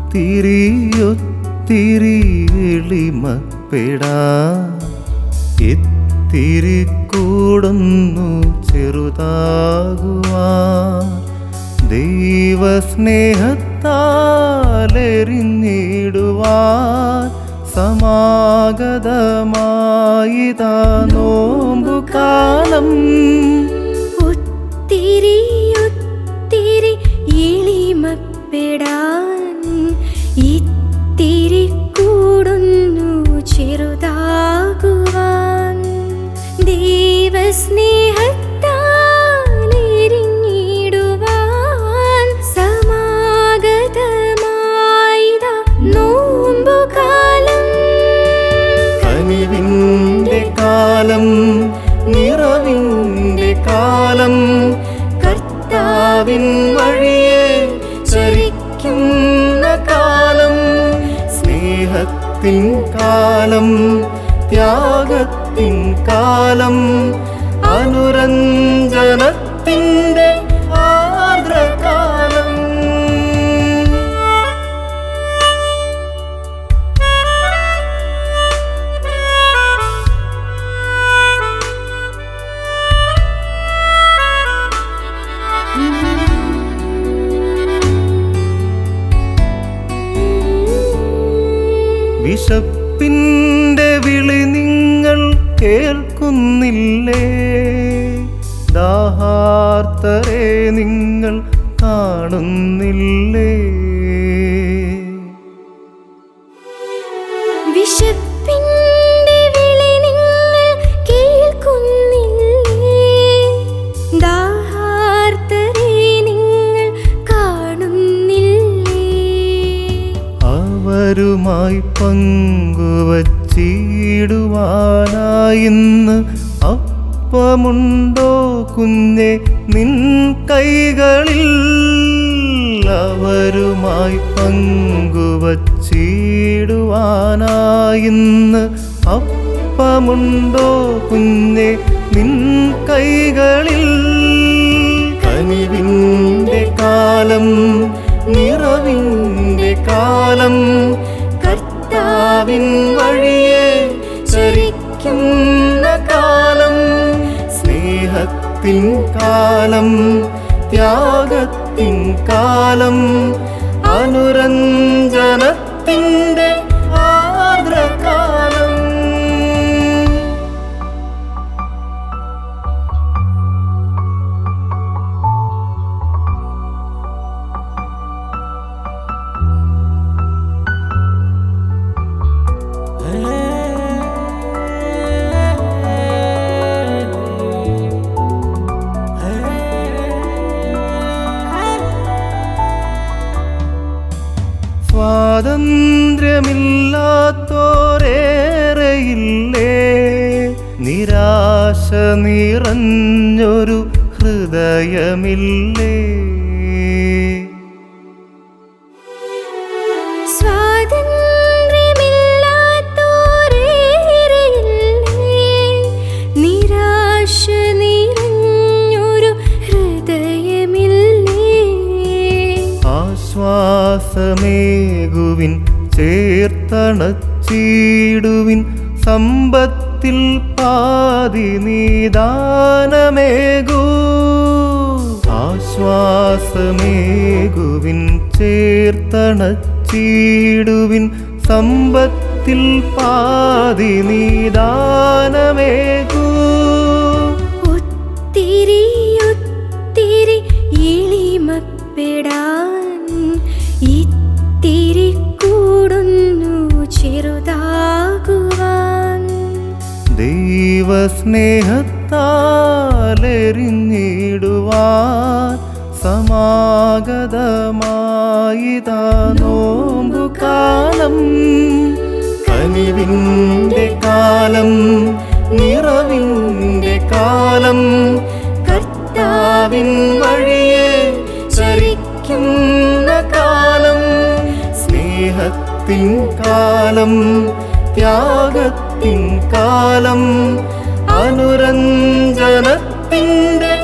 ഒത്തിരിയൊത്തിരി എളിമപ്പെടാ ഇത്തിരി കൂടുന്നു ചെറുതാകുവാ ദൈവസ്നേഹത്താലെറിഞ്ഞിടുവാൻ സമാഗതമായിതാ നോമ്പുകാലം ഒത്തിരി ഒത്തിരി എളിമപ്പെടാൻ ഇത്തിരി കൂടുന്നു ചെറുതാകുവാൻ ദൈവസ്നേഹത്താലെരിഞ്ഞിടുവാൻ സമാഗതമായിതാ നോമ്പുകാലം കനിവിൻ്റെ കാലം നിറവിൻ്റെ കാലം കർത്താവിൻ വഴിയെ ചരിക്കുന്ന കാലം സ്നേഹത്തിൻ കാലം ത്യാഗത്തിൻ കാലം അനുരഞ്ജനത്തിൻ്റെ ആർദ്രകാലം വിശപ്പിൻ്റെ വിളി നിങ്ങൾ കേൾക്കുന്നില്ലേ ദാഹാർത്തരെ നിങ്ങൾ കാണുന്നില്ലേ വിശപ്പിന്റെ വിളി നിങ്ങൾ കേൾക്കുന്നില്ലേ ദാഹാർത്തരെ നിങ്ങൾ കാണുന്നില്ലേ അവരുമായി പങ്കുവച്ചിടുവാനായിന്ന് അപ്പമുണ്ടോ കുഞ്ഞെ നിൻ കൈകളിൽ അവരുമായി പങ്കുവച്ചിടുവാനായിന്ന് അപ്പമുണ്ടോ കുഞ്ഞെ നിൻ കൈകളിൽ കനിവിൻ്റെ കാലം നിറവിൻ്റെ കാലം കർത്താവിൻ വഴിയെ ചരിക്കുന്ന കാലം സ്നേഹത്തിൻ കാലം ത്യാഗത്തിൻ കാലം അനുരഞ്ജനത്തിൻ്റെ ആർദ്രകാലം സ്വാതന്ത്ര്യമില്ലാത്തോരേറെയില്ലേ നിരാശ നിറഞ്ഞൊരു ഹൃദയമില്ലേ സ്വാതന്ത്ര്യമില്ലാത്തോരേറെയില്ലേ നിരാശ നിറഞ്ഞൊരു ഹൃദയമില്ലേ ആശ്വാസമേകുവിൻ ചേർത്തണച്ചിടുവിൻ സമ്പത്തിൽ പാതി നീദാനമേകൂ ആശ്വാസമേകുവിൻ ചേർത്തണച്ചിടുവിൻ സമ്പത്തിൽ പാതി നീദാനമേകൂ ഒത്തിരി ഒത്തിരി എളിമപ്പെടാൻ ഇത്തിരി കൂടുന്നു ചെറുതാകുവാൻ ദൈവസ്നേഹത്താലെറിഞ്ഞിടുവാൻ സമാഗതമായിതാ നോമ്പുകാലം കനിവിൻ്റെ കാലം നിറവിൻ്റെ കാലം കർത്താവിൻ വഴിയെ ചരിക്കുന്ന കാലം സ്നേഹത്തിൻ കാലം ത്യാഗത്തിൻ കാലം അനുരഞ്ജനത്തിൻ്റെ